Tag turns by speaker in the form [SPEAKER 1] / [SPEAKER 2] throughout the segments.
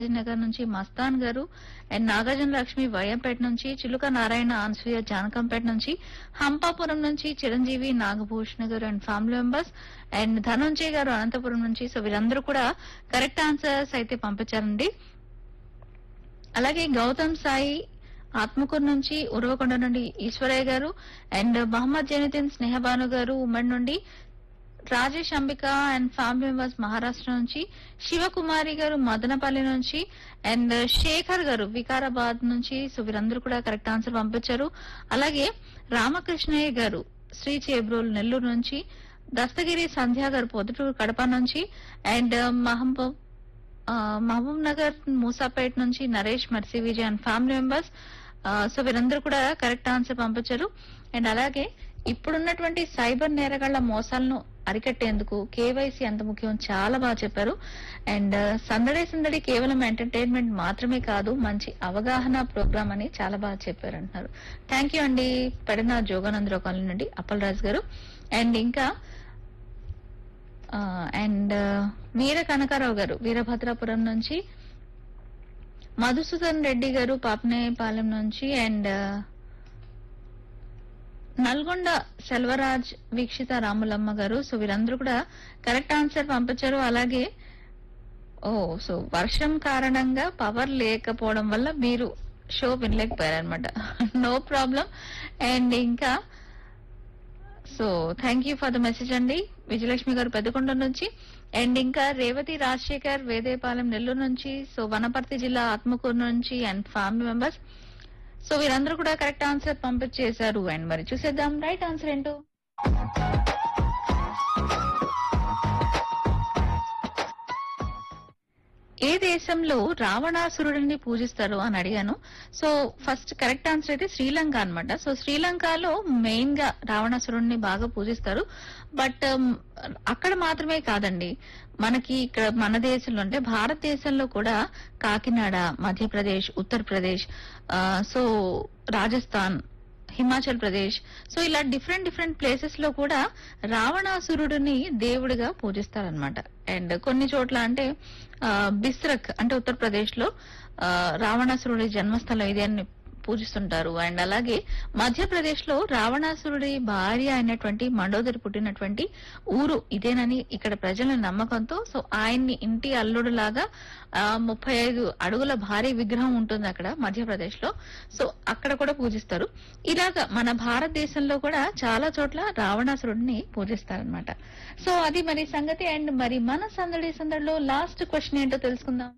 [SPEAKER 1] నగర్ నుంచి మస్తాన్ గారు అండ్ నాగార్జున లక్ష్మి వయంపేట నుంచి చిలుక నారాయణ అనసూయ జానకంపేట నుంచి హంపాపురం నుంచి Chiranjeevi Nagabhushan garu and family members and Dhananjay garu Anantapuram నుంచి సో వీరందరూ కూడా కరెక్ట్ ఆన్సర్స్ అయితే పంపించారండి అలాగే గౌతమ్ సాయి ఆత్మకూరు నుంచి ఉరవకొండ నుండి ఈశ్వరయ్య గారు అండ్ మహమ్మద్ జైనుద్దీన్ స్నేహబాను గారు ఉమ్మడి నుండి Rajesh Ambika and family members Maharashtra నుంచి శివకుమారి గారు మదనపల్లి నుంచి అండ్ శేఖర్ గారు వికారాబాద్ నుంచి సో వీరందరూ కూడా కరెక్ట్ ఆన్సర్ పంపించారు అలాగే రామకృష్ణయ్య గారు శ్రీ చేబ్రోల్ నెల్లూరు నుంచి దస్తగిరి సంధ్య గారు పొద్దుటూరు కడప నుంచి అండ్ మహబూబ్ ఆ, మహబూబ్ నగర్ మూసాపేట్ నుంచి Naresh Mercy Vijay and family members so వీరందరూ కూడా కరెక్ట్ ఆన్సర్ పంపించారు అండ్ అలాగే ఇప్పుడున్నటువంటి సైబర్ నేరగాళ్ల మోసాలను అరికట్టేందుకు కేవైసీ ఎంత ముఖ్యం చాలా బాగా చెప్పారు అండ్ సందడి సందడి కేవలం ఎంటర్టైన్మెంట్ మాత్రమే కాదు మంచి అవగాహన ప్రోగ్రామ్ అని చాలా బాగా చెప్పారు అంటున్నారు థ్యాంక్ యూ అండి పడిన జోగానందరావు కాలనీ నుండి అప్పలరాజు గారు అండ్ ఇంకా అండ్ వీర కనకారావు గారు వీరభద్రాపురం నుంచి మధుసూదన్ రెడ్డి గారు పాపనేపాలెం నుంచి అండ్ నల్గొండ సెల్వరాజ్ వీక్షిత రాములమ్మ గారు సో వీరందరూ కూడా కరెక్ట్ ఆన్సర్ పంపించారు అలాగే ఓ సో వర్షం కారణంగా పవర్ లేకపోవడం వల్ల మీరు షో వినలేకపోయారనమాట నో ప్రాబ్లం అండ్ ఇంకా so thank you for the message అండి విజయలక్ష్మి గారు పెద్దకొండ నుంచి అండ్ ఇంకా రేవతి రాజశేఖర్ వేదేపాలెం నెల్లూరు నుంచి సో వనపర్తి జిల్లా ఆత్మకూరు నుంచి అండ్ ఫ్యామిలీ మెంబర్స్ సో వీరందరూ కూడా కరెక్ట్ ఆన్సర్ పంపించేశారు అండ్ మరి చూసేద్దాం రైట్ ఆన్సర్ ఏంటో ఏ దేశంలో రావణాసురుడిని పూజిస్తారు అని అడిగాను సో ఫస్ట్ కరెక్ట్ ఆన్సర్ అయితే శ్రీలంక అన్నమాట సో శ్రీలంకలో మెయిన్ గా రావణాసురుడిని బాగా పూజిస్తారు బట్ అక్కడ మాత్రమే కాదండి మనకి ఇక్కడ మన దేశంలో అంటే భారతదేశంలో కూడా కాకినాడ మధ్యప్రదేశ్ ఉత్తరప్రదేశ్ ఆ, సో రాజస్థాన్ హిమాచల్ ప్రదేశ్ సో ఇలా డిఫరెంట్ డిఫరెంట్ ప్లేసెస్ లో కూడా రావణాసురుడిని దేవుడిగా పూజిస్తారనమాట అండ్ కొన్ని చోట్ల అంటే ఆ, బిస్రక్ అంటే ఉత్తరప్రదేశ్ లో ఆ, రావణాసురుడి జన్మస్థలం ఇది అని పూజిస్తుంటారు అండ్ అలాగే మధ్యప్రదేశ్ లో రావణాసురుడి భార్య అయినటువంటి మండోదరి పుట్టినటువంటి ఊరు ఇదేనని ఇక్కడ ప్రజల నమ్మకంతో సో ఆయన్ని ఇంటి అల్లుడు లాగా ముప్పై ఐదు అడుగుల భారీ విగ్రహం ఉంటుంది అక్కడ మధ్యప్రదేశ్ లో సో అక్కడ కూడా పూజిస్తారు ఇలాగా మన భారతదేశంలో కూడా చాలా చోట్ల రావణాసురుడిని పూజిస్తారనమాట సో అది మరి సంగతి అండ్ మరి మన సందడి సందడిలో లాస్ట్ క్వశ్చన్ ఏంటో తెలుసుకుందాం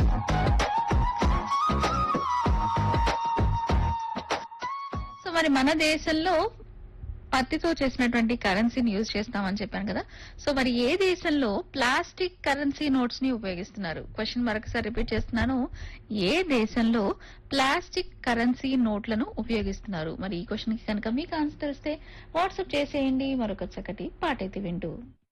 [SPEAKER 1] సో మరి మన దేశంలో పత్తితో చేసినటువంటి కరెన్సీని యూజ్ చేస్తామని చెప్పాను కదా సో మరి ఏ దేశంలో ప్లాస్టిక్ కరెన్సీ నోట్స్ ని ఉపయోగిస్తున్నారు క్వశ్చన్ మరొకసారి రిపీట్ చేస్తున్నాను ఏ దేశంలో ప్లాస్టిక్ కరెన్సీ నోట్లను ఉపయోగిస్తున్నారు మరి ఈ క్వశ్చన్ కి కనుక మీకు ఆన్సర్ తెలిస్తే వాట్సాప్ చేసేయండి మరొక చక్కటి పాటైతే వింటూ